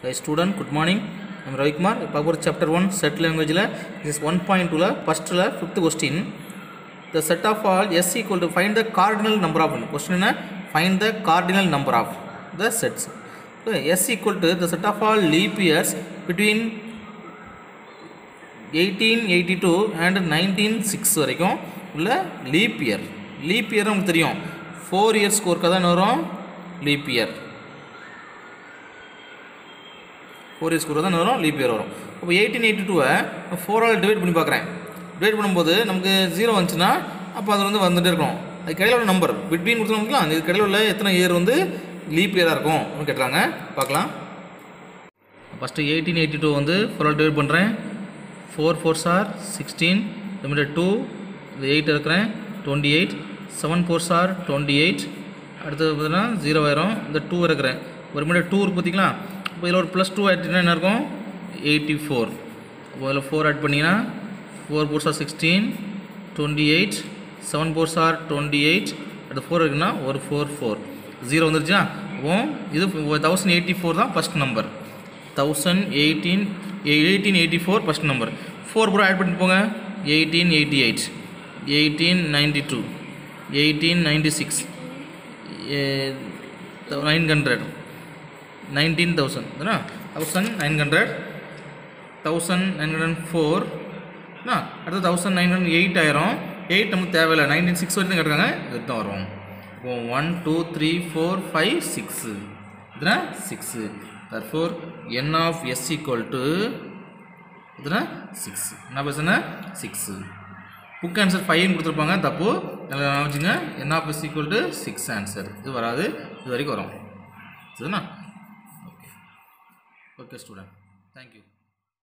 Hi student, good morning. I'm Ravi Kumar. பார்க்க போகிற chapter 1 set languageல this 1.2ல ஃபஸ்ட்டில் fifth question the set of all s equal to find the cardinal number of question என்ன find the cardinal number of the sets so s equal to the set of all leap years between 1882 and 196 வரைக்கும் உள்ள leap year leap year நமக்கு தெரியும் four இயர்ஸ்க்கு ஒருக்கா தான் வரும் leap year four இயர்ஸ்க்கு ஒருக்கா தான் வரும் லீப் இயர் வரும் அப்போ எயிட்டீன் எயிட்டி டூவை ஃபோரால் டிவைட் பண்ணி பார்க்குறேன் டிவைட் பண்ணும்போது நமக்கு ஜீரோ வந்துச்சுன்னா அப்போ அது வந்து வந்துட்டே இருக்கும் அது கடையில் உள்ள நம்பர் பிட்வீன் கொடுத்துருக்கலாம் இது கடையில் உள்ள எத்தனை இயர் வந்து லீப் இயராக இருக்கும் அப்படின்னு கேட்குறாங்க பார்க்கலாம் ஃபஸ்ட்டு எயிட்டீன் எயிட்டி டூ வந்து ஃபோரால் டிவைட் பண்ணுறேன் four four sir sixteen limited two இது எயிட் இருக்கிறேன் twenty eight seven four sir twenty eight அடுத்தது பார்த்தீங்கன்னா ஜீரோ ஆயிரும் இந்த டூ இருக்கிறேன் ஒரு மினிட் டூ இருக்கு பார்த்தீங்களா இப்போ இதில் ஒரு ப்ளஸ் டூ ஆயிடுச்சுன்னா என்ன இருக்கும் எயிட்டி ஃபோர் இப்போ இதில் ஃபோர் ஆட் பண்ணிங்கன்னா four four sir sixteen twenty eight seven four sir twenty eight அடுத்து ஃபோர் இருக்குன்னா ஒரு ஃபோர் ஃபோர் ஜீரோ வந்துருச்சா அப்போ இது தௌசண்ட் எயிட்டி ஃபோர் தான் first number thousand eighteen eighteen eighty four first number four bro add பண்ணிட்டு போங்க eighteen eighty eight eighteen ninety two eighteen ninety six nine hundred nineteen thousand தானே thousand nine hundred thousand nine hundred four அடுத்து thousand nine hundred eight ஆயிரும் eight நமக்கு தேவையில்லை nineteen six வரைக்கும் கேட்டிருக்காங்க இது தான் வரும் இப்போ one two three four five six இதுனா six therefore n of S equal to இதுனா சிக்ஸ் என்ன பேசுனா சிக்ஸு புக் ஆன்சர் ஃபைவ்னு கொடுத்துருப்பாங்க தப்பு அதில் வச்சுங்க n of S equal to six answer இது வராது இது வரைக்கும் வரும் சரிண்ணா ஓகே ஓகே ஸ்டூடெண்ட் தேங்க்யூ